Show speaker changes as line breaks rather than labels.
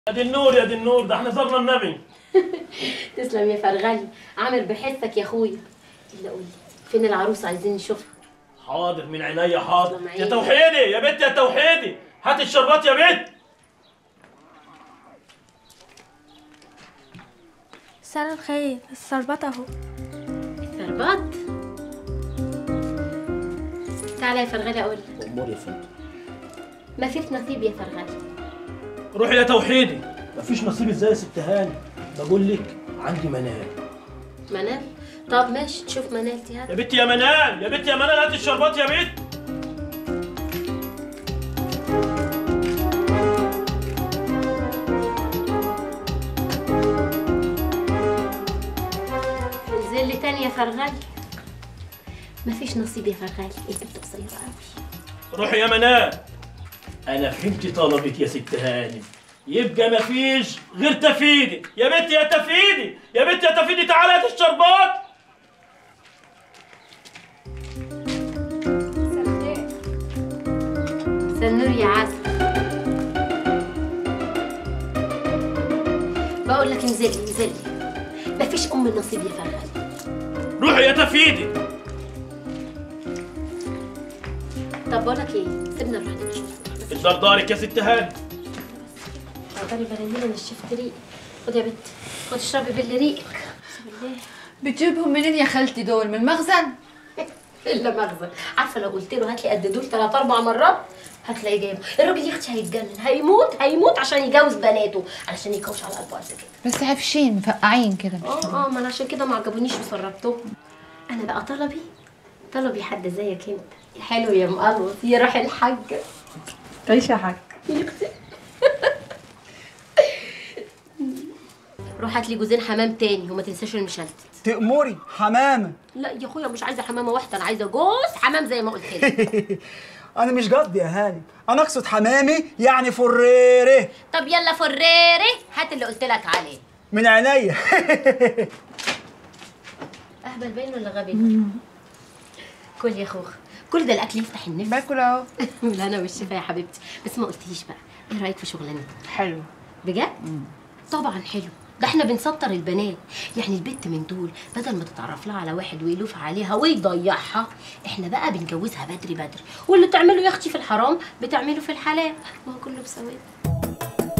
يا دي النور يا دي النور ده احنا زرنا النبي
تسلم يا فرغلي عامر بحسك يا اخويا الا قولي فين العروسه عايزين نشوفها
حاضر من عينيا حاضر
الله
يا
معاك.
توحيدي يا بنت يا توحيدي هات الشربات يا بنت
مساء الخير الشربات اهو
فرباط تعالى يا فرغلي اقول لك
امور يا فندم
ما فيك نصيب يا فرغلي
روحي يا توحيدي مفيش نصيب ازاي يا ست هاني بقول لك عندي منال
منال طب ماشي تشوف منالتي هات
يا بنت يا منال يا بنت يا منال هات الشربات يا بنت
انزل لي تاني يا فرغلي ما فيش نصيب يا فرغلي البنت قصيره قوي
روحي يا منال انا فهمت طلبك يا ست هاني يبقى مفيش غير تفيدي يا بنت يا تفيدي يا بنت يا تفيدي تعالى هات الشربات
سنور يا عسل بقول لك انزلي انزلي مفيش ام النصيب يا فرغلي
روحي يا تفيدي
طب بقول لك ايه سيبنا نروح نشوف
الدار دارك يا ست هاني
عقبالي برنينا نشفت ريق خد يا بنت خد اشربي باللي ريقك بسم الله
بتجيبهم منين يا خالتي دول من المخزن
الا مغزى عارفه لو قلت له هات لي قد دول ثلاث اربع مرات هتلاقيه جايبه الراجل يا اختي هيتجنن هيموت هيموت عشان يجوز بناته علشان يكوش على قلبه قد كده
بس عفشين مفقعين كده
اه اه ما انا عشان كده ما عجبونيش وسربتهم انا بقى طلبي طلبي حد زيك انت يا حلو يا مقلوط يا روح الحاج
تعيش يا حاج
روح هات لي جوزين حمام تاني وما تنساش المشلتت
تأمري حمامة
لا يا اخويا مش عايزه حمامه واحده انا عايزه جوز حمام زي ما قلت لك
أنا مش قصدي يا هاني أنا أقصد حمامي يعني فريري
طب يلا فريري هات اللي قلت لك عليه
من عينيا
اهبل باين ولا غبي كل يا خوخ كل ده الاكل يفتح النفس
باكل اهو
لا انا مش شايفه يا حبيبتي بس ما قلتليش بقى ايه رايك في شغلانتي
حلو
بجد طبعا حلو ده احنا بنسطر البنات يعني البت من دول بدل ما تتعرف لها على واحد ويلوف عليها ويضيعها احنا بقى بنجوزها بدري بدري واللي تعمله يا اختي في الحرام بتعمله في الحلال ما هو كله بسواد